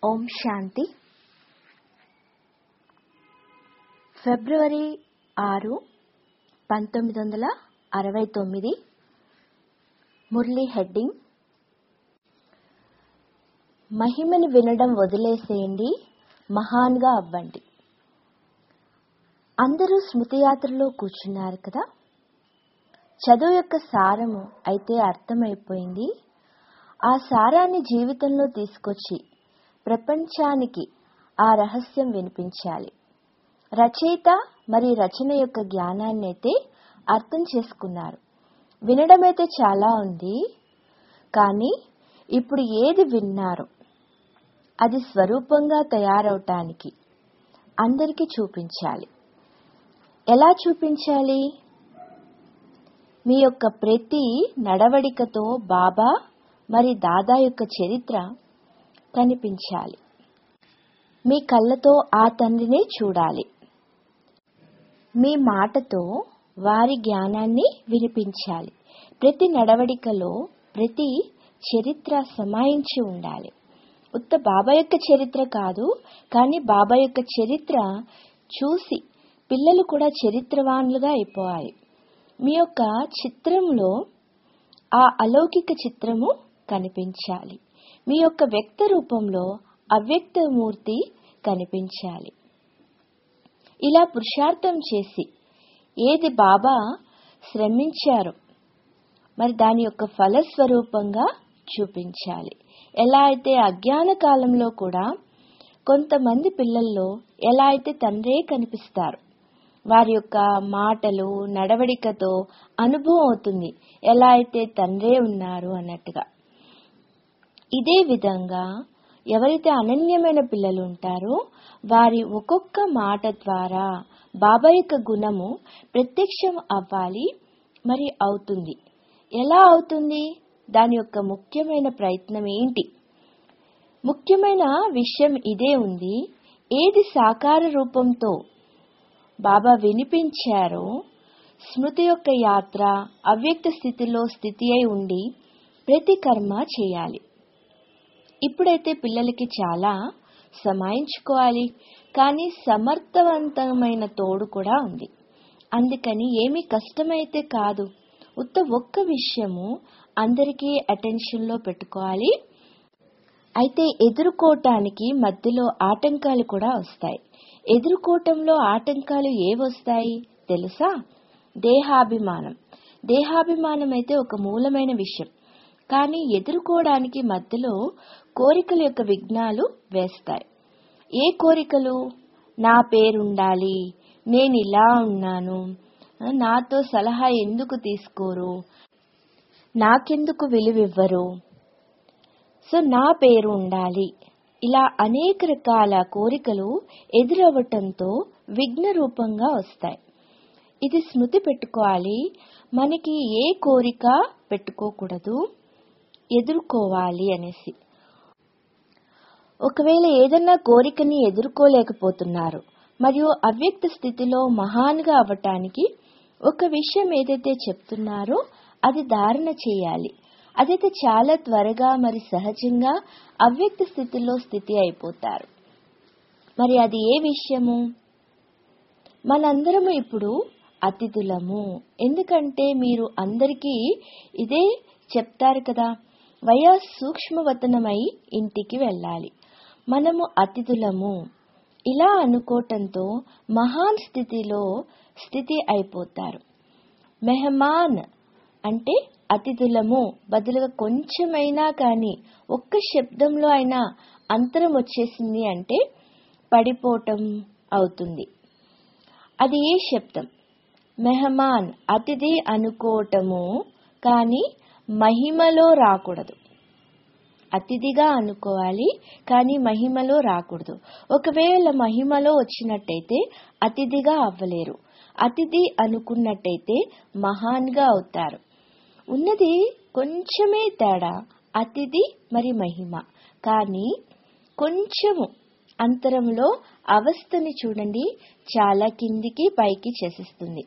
ఓం శాంతి ఫిబ్రవరి ఆరు పంతొమ్మిది వందల అరవై తొమ్మిది మురళీ హెడ్డింగ్ మహిమని వినడం వదిలేసేయండి మహాన్గా అవ్వండి అందరూ స్మృతియాత్రలో కూర్చున్నారు కదా చదువు యొక్క సారము అయితే అర్థమైపోయింది ఆ సారాన్ని జీవితంలో తీసుకొచ్చి ప్రపంచానికి ఆ రహస్యం వినిపించాలి రచయిత మరి రచన యొక్క జ్ఞానాన్ని అయితే అర్థం చేసుకున్నారు వినడం అయితే చాలా ఉంది కానీ ఇప్పుడు ఏది విన్నారు అది స్వరూపంగా తయారవటానికి అందరికీ చూపించాలి ఎలా చూపించాలి మీ యొక్క ప్రతి నడవడికతో బాబా మరి దాదా యొక్క చరిత్ర కనిపించాలి మీ కళ్ళతో ఆ తండ్రిని చూడాలి మీ మాటతో వారి జ్ఞానాన్ని వినిపించాలి ప్రతి నడవడికలో ప్రతి చరిత్ర సమాయించి ఉండాలి ఉత్త బాబా యొక్క చరిత్ర కాదు కానీ బాబా యొక్క చరిత్ర చూసి పిల్లలు కూడా చరిత్రవాన్లుగా అయిపోవాలి మీ యొక్క చిత్రంలో ఆ అలౌకిక చిత్రము కనిపించాలి మీ యొక్క వ్యక్త రూపంలో అవ్యక్త మూర్తి కనిపించాలి ఇలా పురుషార్థం చేసి ఏది బాబా శ్రమించారో మరి దాని యొక్క ఫలస్వరూపంగా చూపించాలి ఎలా అయితే అజ్ఞాన కాలంలో కూడా కొంతమంది పిల్లల్లో ఎలా అయితే తండ్రే కనిపిస్తారు వారి యొక్క మాటలు నడవడికతో అనుభవం అవుతుంది ఎలా అయితే తండ్రే ఉన్నారు అన్నట్టుగా ఇదే విధంగా ఎవరైతే అనన్యమైన పిల్లలు ఉంటారో వారి ఒక్కొక్క మాట ద్వారా బాబా యొక్క గుణము ప్రత్యక్షం అవ్వాలి మరి అవుతుంది ఎలా అవుతుంది దాని యొక్క ముఖ్యమైన ప్రయత్నం ఏంటి ముఖ్యమైన విషయం ఇదే ఉంది ఏది సాకార రూపంతో బాబా వినిపించారో స్మృతి యొక్క యాత్ర అవ్యక్త స్థితిలో స్థితి అయి ఉండి ప్రతి కర్మ చేయాలి ఇప్పుడైతే పిల్లలకి చాలా సమాయించుకోవాలి కానీ సమర్థవంతమైన తోడు కూడా ఉంది అందుకని ఏమీ కష్టమైతే కాదు ఉత్త ఒక్క విషయము అందరికీ అటెన్షన్లో పెట్టుకోవాలి అయితే ఎదుర్కోవటానికి మధ్యలో ఆటంకాలు కూడా వస్తాయి ఎదుర్కోవటంలో ఆటంకాలు ఏవొస్తాయి తెలుసా దేహాభిమానం దేహాభిమానం అయితే ఒక మూలమైన విషయం కానీ ఎదుర్కోవడానికి మధ్యలో కోరికల యొక్క విఘ్నాలు వేస్తాయి ఏ కోరికలు నా పేరుండాలి నేను ఇలా ఉన్నాను నాతో సలహా ఎందుకు తీసుకోరు నాకెందుకు విలువివ్వరు సో నా పేరు ఉండాలి ఇలా అనేక రకాల కోరికలు ఎదురవ్వటంతో విఘ్న రూపంగా వస్తాయి ఇది స్మృతి పెట్టుకోవాలి మనకి ఏ కోరిక పెట్టుకోకూడదు ఎదుర్కోవాలి అనేసి ఒకవేళ ఏదన్నా కోరికని ఎదుర్కోలేకపోతున్నారు మరియు అవ్యక్త స్థితిలో మహాన్గా అవ్వటానికి ఒక విషయం ఏదైతే చెప్తున్నారో అది ధారణ చేయాలి అదైతే చాలా త్వరగా మరి సహజంగా అవ్యక్త స్థితిలో స్థితి అయిపోతారు మరి అది ఏ విషయము మనందరము ఇప్పుడు అతిథులము ఎందుకంటే మీరు అందరికీ ఇదే చెప్తారు కదా వయా సూక్ష్మవతనమై ఇంటికి వెళ్ళాలి మనము అతిథులము ఇలా అనుకోవటంతో మహాన్ స్థితిలో స్థితి అయిపోతారు మెహమాన్ అంటే అతిథులము బదులుగా కొంచెమైనా కానీ ఒక్క శబ్దంలో అయినా అంతరం వచ్చేసింది అంటే పడిపోవటం అవుతుంది అది ఏ శబ్దం మెహమాన్ అతిథి అనుకోవటము కానీ మహిమలో రాకూడదు అతిథిగా అనుకోవాలి కానీ మహిమలో రాకూడదు ఒకవేళ మహిమలో వచ్చినట్టయితే అతిథిగా అవ్వలేరు అతిథి అనుకున్నట్టయితే మహాన్గా అవుతారు ఉన్నది కొంచెమే తేడా అతిథి మరి మహిమ కానీ కొంచెము అంతరంలో అవస్థని చూడండి చాలా కిందికి పైకి చేసేస్తుంది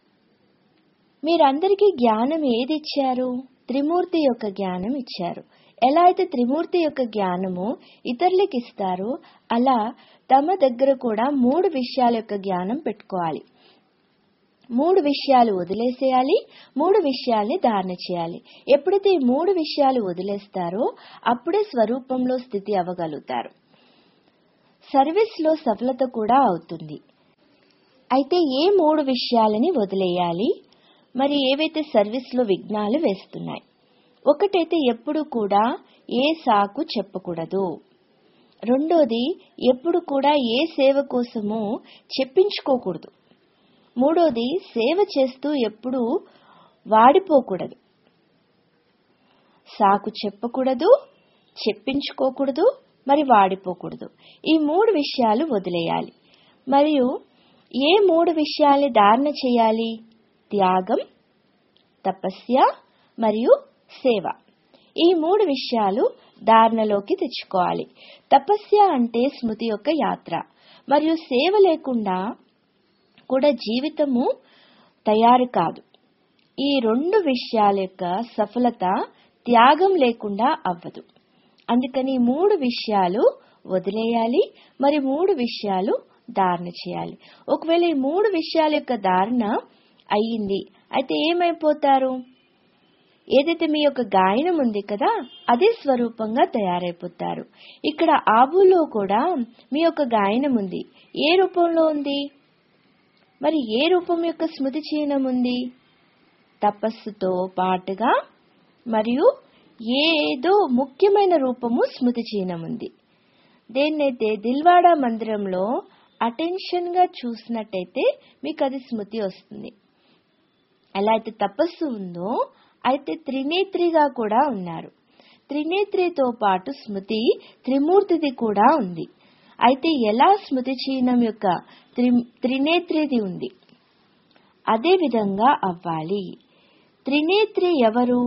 మీరందరికీ జ్ఞానం ఏది ఇచ్చారు త్రిమూర్తి యొక్క జ్ఞానం ఇచ్చారు ఎలా అయితే త్రిమూర్తి యొక్క జ్ఞానము ఇతరులకు ఇస్తారో అలా తమ దగ్గర కూడా మూడు విషయాల యొక్క జ్ఞానం పెట్టుకోవాలి మూడు విషయాలు వదిలేసేయాలి మూడు విషయాల్ని ధారణ చేయాలి ఎప్పుడైతే ఈ మూడు విషయాలు వదిలేస్తారో అప్పుడే స్వరూపంలో స్థితి అవ్వగలుగుతారు సర్వీస్ లో సఫలత కూడా అవుతుంది అయితే ఏ మూడు విషయాలని వదిలేయాలి మరి ఏవైతే సర్వీస్ లో విఘ్నాలు వేస్తున్నాయి ఒకటైతే ఎప్పుడు కూడా ఏ సాకు చెప్పకూడదు రెండోది ఎప్పుడు కూడా ఏ సేవ కోసము చెప్పించుకోకూడదు మూడోది సేవ చేస్తూ ఎప్పుడు వాడిపోకూడదు సాకు చెప్పకూడదు చెప్పించుకోకూడదు మరి వాడిపోకూడదు ఈ మూడు విషయాలు వదిలేయాలి మరియు ఏ మూడు విషయాల్ని ధారణ చేయాలి త్యాగం తపస్య మరియు సేవ ఈ మూడు విషయాలు ధారణలోకి తెచ్చుకోవాలి తపస్య అంటే స్మృతి యొక్క యాత్ర మరియు సేవ లేకుండా కూడా జీవితము తయారు కాదు ఈ రెండు విషయాల యొక్క సఫలత త్యాగం లేకుండా అవ్వదు అందుకని ఈ మూడు విషయాలు వదిలేయాలి మరి మూడు విషయాలు ధారణ చేయాలి ఒకవేళ ఈ మూడు విషయాల యొక్క ధారణ అయ్యింది అయితే ఏమైపోతారు ఏదైతే మీ యొక్క గాయనం ఉంది కదా అదే స్వరూపంగా తయారైపోతారు ఇక్కడ ఆబులో కూడా మీ యొక్క గాయనం ఉంది ఏ రూపంలో ఉంది మరి ఏ రూపం యొక్క స్మృతి చిహ్నం ఉంది తపస్సుతో పాటుగా మరియు ఏదో ముఖ్యమైన రూపము స్మృతి చిహ్నం ఉంది దేన్నైతే దిల్వాడా మందిరంలో అటెన్షన్ గా చూసినట్టయితే మీకు అది స్మృతి వస్తుంది ఎలా అయితే తపస్సు ఉందో అయితే త్రినేత్రిగా కూడా ఉన్నారు త్రినేత్రితో పాటు స్మృతి త్రిమూర్తిది కూడా ఉంది అయితే ఎలా స్మృతి చిహ్నం యొక్క త్రి త్రినేత్రిది ఉంది అదే విధంగా అవ్వాలి త్రినేత్రి ఎవరు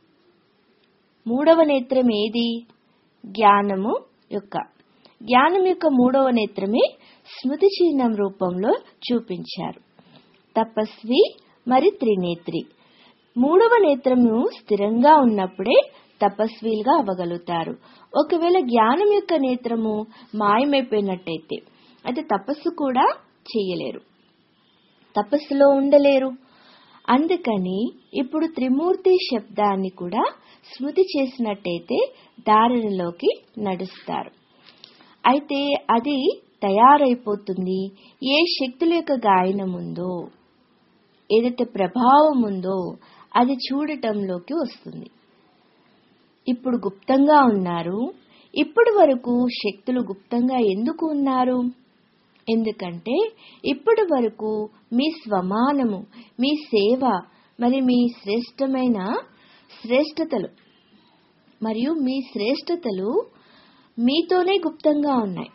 మూడవ నేత్రం ఏది జ్ఞానము యొక్క జ్ఞానం యొక్క మూడవ నేత్రమే స్మృతి చిహ్నం రూపంలో చూపించారు తపస్వి మరి త్రినేత్రి మూడవ నేత్రము స్థిరంగా ఉన్నప్పుడే తపస్వీలుగా అవ్వగలుగుతారు ఒకవేళ జ్ఞానం యొక్క నేత్రము మాయమైపోయినట్టయితే అయితే తపస్సు కూడా చేయలేరు తపస్సులో ఉండలేరు అందుకని ఇప్పుడు త్రిమూర్తి శబ్దాన్ని కూడా స్మృతి చేసినట్టయితే దారిలోకి నడుస్తారు అయితే అది తయారైపోతుంది ఏ శక్తుల యొక్క గాయనం ఉందో ఏదైతే ప్రభావం ఉందో అది చూడటంలోకి వస్తుంది ఇప్పుడు గుప్తంగా ఉన్నారు ఇప్పటి వరకు శక్తులు గుప్తంగా ఎందుకు ఉన్నారు ఎందుకంటే ఇప్పటి వరకు మీ స్వమానము మీ సేవ మరి మీ శ్రేష్టమైన శ్రేష్టతలు మరియు మీ శ్రేష్టతలు మీతోనే గుప్తంగా ఉన్నాయి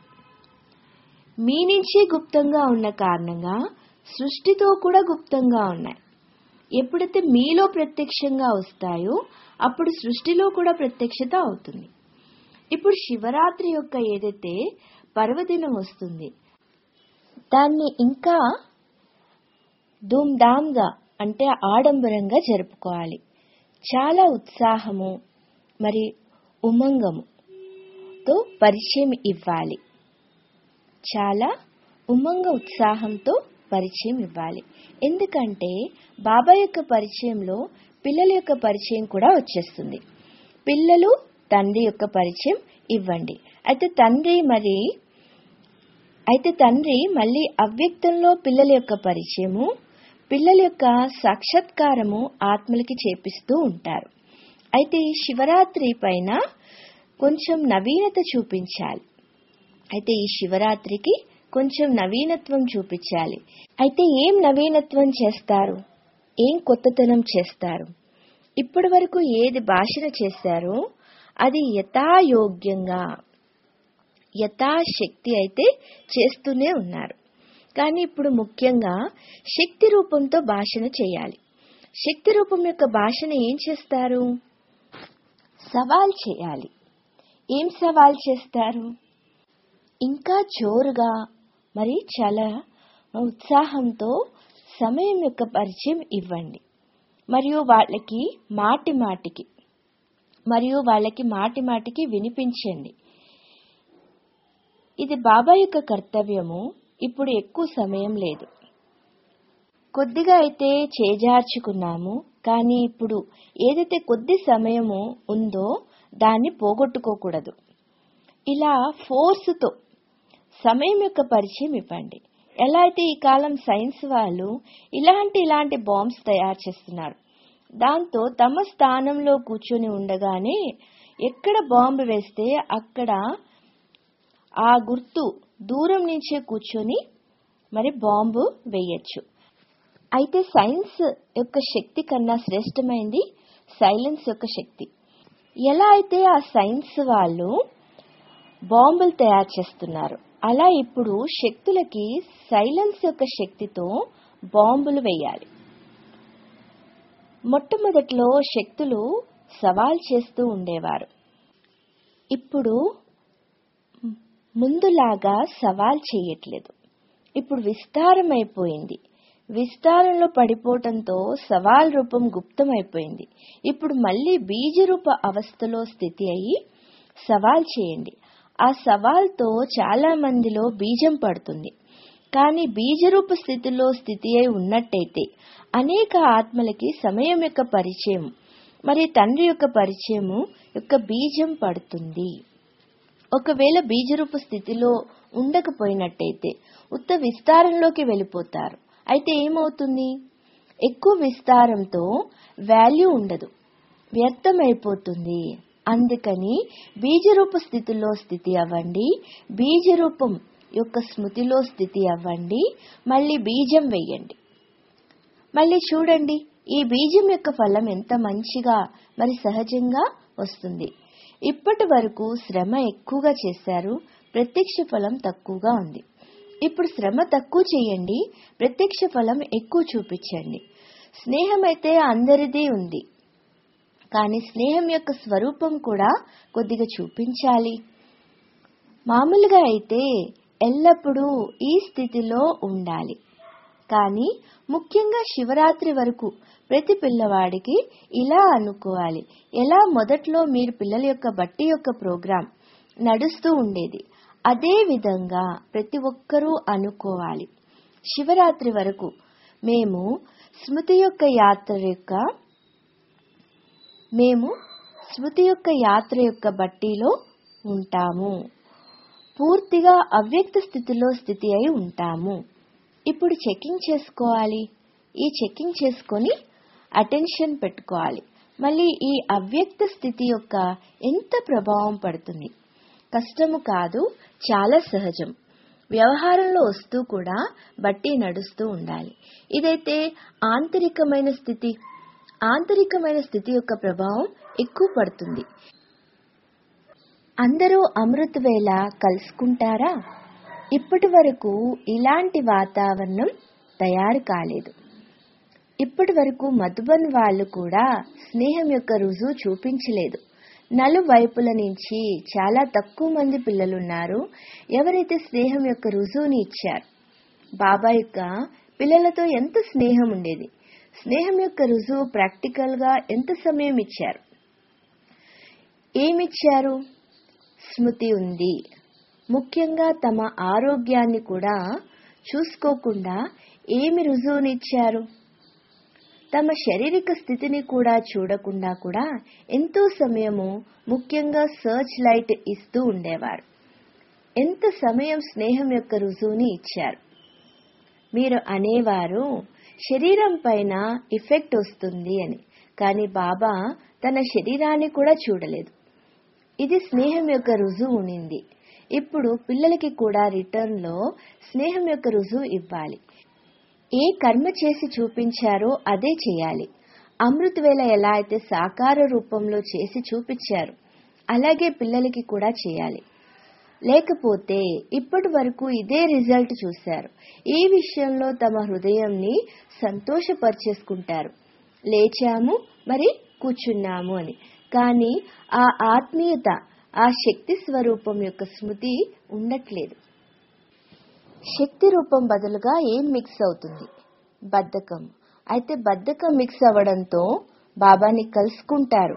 మీ నుంచే గుప్తంగా ఉన్న కారణంగా సృష్టితో కూడా గుప్తంగా ఉన్నాయి ఎప్పుడైతే మీలో ప్రత్యక్షంగా వస్తాయో అప్పుడు సృష్టిలో కూడా ప్రత్యక్షత అవుతుంది ఇప్పుడు శివరాత్రి యొక్క ఏదైతే పర్వదినం వస్తుంది దాన్ని ఇంకా ధూమ్ధామ్గా అంటే ఆడంబరంగా జరుపుకోవాలి చాలా ఉత్సాహము మరి ఉమంగముతో పరిచయం ఇవ్వాలి చాలా ఉమంగ ఉత్సాహంతో పరిచయం ఇవ్వాలి ఎందుకంటే బాబా యొక్క పరిచయంలో పిల్లల యొక్క పరిచయం కూడా వచ్చేస్తుంది పిల్లలు తండ్రి యొక్క పరిచయం ఇవ్వండి అయితే తండ్రి మరి అయితే తండ్రి మళ్ళీ అవ్యక్తంలో పిల్లల యొక్క పరిచయము పిల్లల యొక్క సాక్షాత్కారము ఆత్మలకి చేపిస్తూ ఉంటారు అయితే ఈ శివరాత్రి పైన కొంచెం నవీనత చూపించాలి అయితే ఈ శివరాత్రికి కొంచెం నవీనత్వం చూపించాలి అయితే ఏం నవీనత్వం చేస్తారు ఏం కొత్తతనం చేస్తారు ఇప్పటి వరకు ఏది భాషణ చేశారో అది యథాయోగ్యంగా యథాశక్తి అయితే చేస్తూనే ఉన్నారు కానీ ఇప్పుడు ముఖ్యంగా శక్తి రూపంతో భాషణ చేయాలి శక్తి రూపం యొక్క భాషణ ఏం చేస్తారు సవాల్ చేయాలి ఏం సవాల్ చేస్తారు ఇంకా జోరుగా మరి చాలా ఉత్సాహంతో సమయం యొక్క పరిచయం ఇవ్వండి మరియు వాళ్ళకి మాటి మాటికి మరియు వాళ్ళకి మాటి మాటికి వినిపించండి ఇది బాబా యొక్క కర్తవ్యము ఇప్పుడు ఎక్కువ సమయం లేదు కొద్దిగా అయితే చేజార్చుకున్నాము కానీ ఇప్పుడు ఏదైతే కొద్ది సమయము ఉందో దాన్ని పోగొట్టుకోకూడదు ఇలా ఫోర్స్తో సమయం యొక్క పరిచయం ఇవ్వండి ఎలా అయితే ఈ కాలం సైన్స్ వాళ్ళు ఇలాంటి ఇలాంటి బాంబ్స్ తయారు చేస్తున్నారు దాంతో తమ స్థానంలో కూర్చొని ఉండగానే ఎక్కడ బాంబు వేస్తే అక్కడ ఆ గుర్తు దూరం నుంచే కూర్చొని మరి బాంబు వేయచ్చు అయితే సైన్స్ యొక్క శక్తి కన్నా శ్రేష్టమైంది సైలెన్స్ యొక్క శక్తి ఎలా అయితే ఆ సైన్స్ వాళ్ళు బాంబులు తయారు చేస్తున్నారు అలా ఇప్పుడు శక్తులకి సైలెన్స్ యొక్క శక్తితో బాంబులు వేయాలి మొట్టమొదట్లో శక్తులు సవాల్ చేస్తూ ఉండేవారు ఇప్పుడు ముందులాగా సవాల్ చేయట్లేదు ఇప్పుడు విస్తారం అయిపోయింది విస్తారంలో పడిపోవటంతో సవాల్ రూపం గుప్తమైపోయింది ఇప్పుడు మళ్ళీ బీజరూప అవస్థలో స్థితి అయి సవాల్ చేయండి ఆ సవాల్తో చాలా మందిలో బీజం పడుతుంది కానీ బీజరూప స్థితిలో స్థితి అయి ఉన్నట్టయితే అనేక ఆత్మలకి సమయం యొక్క పరిచయం మరి తండ్రి యొక్క పరిచయము యొక్క బీజం పడుతుంది ఒకవేళ బీజరూప స్థితిలో ఉండకపోయినట్టయితే ఉత్త విస్తారంలోకి వెళ్ళిపోతారు అయితే ఏమవుతుంది ఎక్కువ విస్తారంతో వాల్యూ ఉండదు వ్యర్థమైపోతుంది అందుకని బీజరూప స్థితిలో స్థితి అవ్వండి బీజరూపం యొక్క స్మృతిలో స్థితి అవ్వండి మళ్ళీ బీజం వెయ్యండి మళ్ళీ చూడండి ఈ బీజం యొక్క ఫలం ఎంత మంచిగా మరి సహజంగా వస్తుంది ఇప్పటి వరకు శ్రమ ఎక్కువగా చేశారు ప్రత్యక్ష ఫలం తక్కువగా ఉంది ఇప్పుడు శ్రమ తక్కువ చేయండి ప్రత్యక్ష ఫలం ఎక్కువ చూపించండి స్నేహం అయితే అందరిది ఉంది కానీ స్నేహం యొక్క స్వరూపం కూడా కొద్దిగా చూపించాలి మామూలుగా అయితే ఎల్లప్పుడూ ఈ స్థితిలో ఉండాలి కానీ ముఖ్యంగా శివరాత్రి వరకు ప్రతి పిల్లవాడికి ఇలా అనుకోవాలి ఎలా మొదట్లో మీరు పిల్లల యొక్క బట్టి యొక్క ప్రోగ్రాం నడుస్తూ ఉండేది అదే విధంగా ప్రతి ఒక్కరూ అనుకోవాలి శివరాత్రి వరకు మేము స్మృతి యొక్క యాత్ర యొక్క మేము స్మృతి యొక్క యాత్ర యొక్క బట్టీలో ఉంటాము పూర్తిగా అవ్యక్త స్థితిలో స్థితి అయి ఉంటాము ఇప్పుడు చెకింగ్ చేసుకోవాలి ఈ చెకింగ్ చేసుకొని అటెన్షన్ పెట్టుకోవాలి మళ్ళీ ఈ అవ్యక్త స్థితి యొక్క ఎంత ప్రభావం పడుతుంది కష్టము కాదు చాలా సహజం వ్యవహారంలో వస్తూ కూడా బట్టి నడుస్తూ ఉండాలి ఇదైతే ఆంతరికమైన స్థితి ఆంతరికమైన స్థితి యొక్క ప్రభావం ఎక్కువ పడుతుంది అందరూ అమృత వేళ కలుసుకుంటారా ఇప్పటి వరకు ఇలాంటి వాతావరణం తయారు కాలేదు ఇప్పటి వరకు మధుబన్ వాళ్ళు కూడా స్నేహం యొక్క రుజువు చూపించలేదు నలువైపుల నుంచి చాలా తక్కువ మంది పిల్లలున్నారు ఎవరైతే స్నేహం యొక్క రుజువుని ఇచ్చారు బాబా యొక్క పిల్లలతో ఎంత స్నేహం ఉండేది స్నేహం యొక్క రుజువు ప్రాక్టికల్ గా ఎంత సమయం ఇచ్చారు ఏమిచ్చారు స్మృతి ఉంది ముఖ్యంగా తమ ఆరోగ్యాన్ని కూడా చూసుకోకుండా ఏమి రుజువునిచ్చారు తమ శారీరక స్థితిని కూడా చూడకుండా కూడా ఎంతో సమయము ముఖ్యంగా సర్చ్ లైట్ ఇస్తూ ఉండేవారు ఎంత సమయం స్నేహం యొక్క రుజువుని ఇచ్చారు మీరు అనేవారు శరీరం పైన ఎఫెక్ట్ వస్తుంది అని కానీ బాబా తన శరీరాన్ని కూడా చూడలేదు ఇది స్నేహం యొక్క రుజువు ఉనింది ఇప్పుడు పిల్లలకి కూడా రిటర్న్ లో స్నేహం యొక్క రుజువు ఇవ్వాలి ఏ కర్మ చేసి చూపించారో అదే చేయాలి అమృత వేళ ఎలా అయితే సాకార రూపంలో చేసి చూపించారు అలాగే పిల్లలకి కూడా చేయాలి లేకపోతే ఇప్పటి వరకు ఇదే రిజల్ట్ చూశారు ఈ విషయంలో తమ హృదయంని సంతోషపరిచేసుకుంటారు లేచాము మరి కూర్చున్నాము అని కానీ ఆ ఆత్మీయత ఆ శక్తి స్వరూపం యొక్క స్మృతి ఉండట్లేదు శక్తి రూపం బదులుగా ఏం మిక్స్ అవుతుంది బద్ధకం అయితే బద్ధకం మిక్స్ అవ్వడంతో బాబాని కలుసుకుంటారు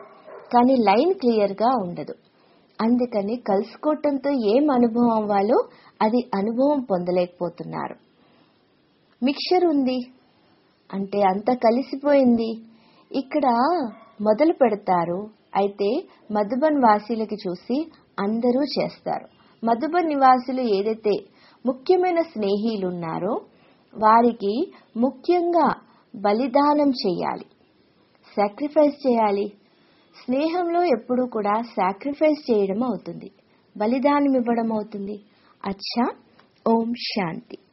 కానీ లైన్ క్లియర్గా ఉండదు అందుకని కలుసుకోవటంతో ఏం అనుభవం అవ్వాలో అది అనుభవం పొందలేకపోతున్నారు మిక్చర్ ఉంది అంటే అంత కలిసిపోయింది ఇక్కడ మొదలు పెడతారు అయితే మధుబన్ వాసీలకి చూసి అందరూ చేస్తారు మధుబన్ నివాసులు ఏదైతే ముఖ్యమైన స్నేహితులు ఉన్నారో వారికి ముఖ్యంగా బలిదానం చేయాలి సాక్రిఫైస్ చేయాలి స్నేహంలో ఎప్పుడూ కూడా సాక్రిఫైస్ చేయడం అవుతుంది బలిదానం ఇవ్వడం అవుతుంది అచ్చా ఓం శాంతి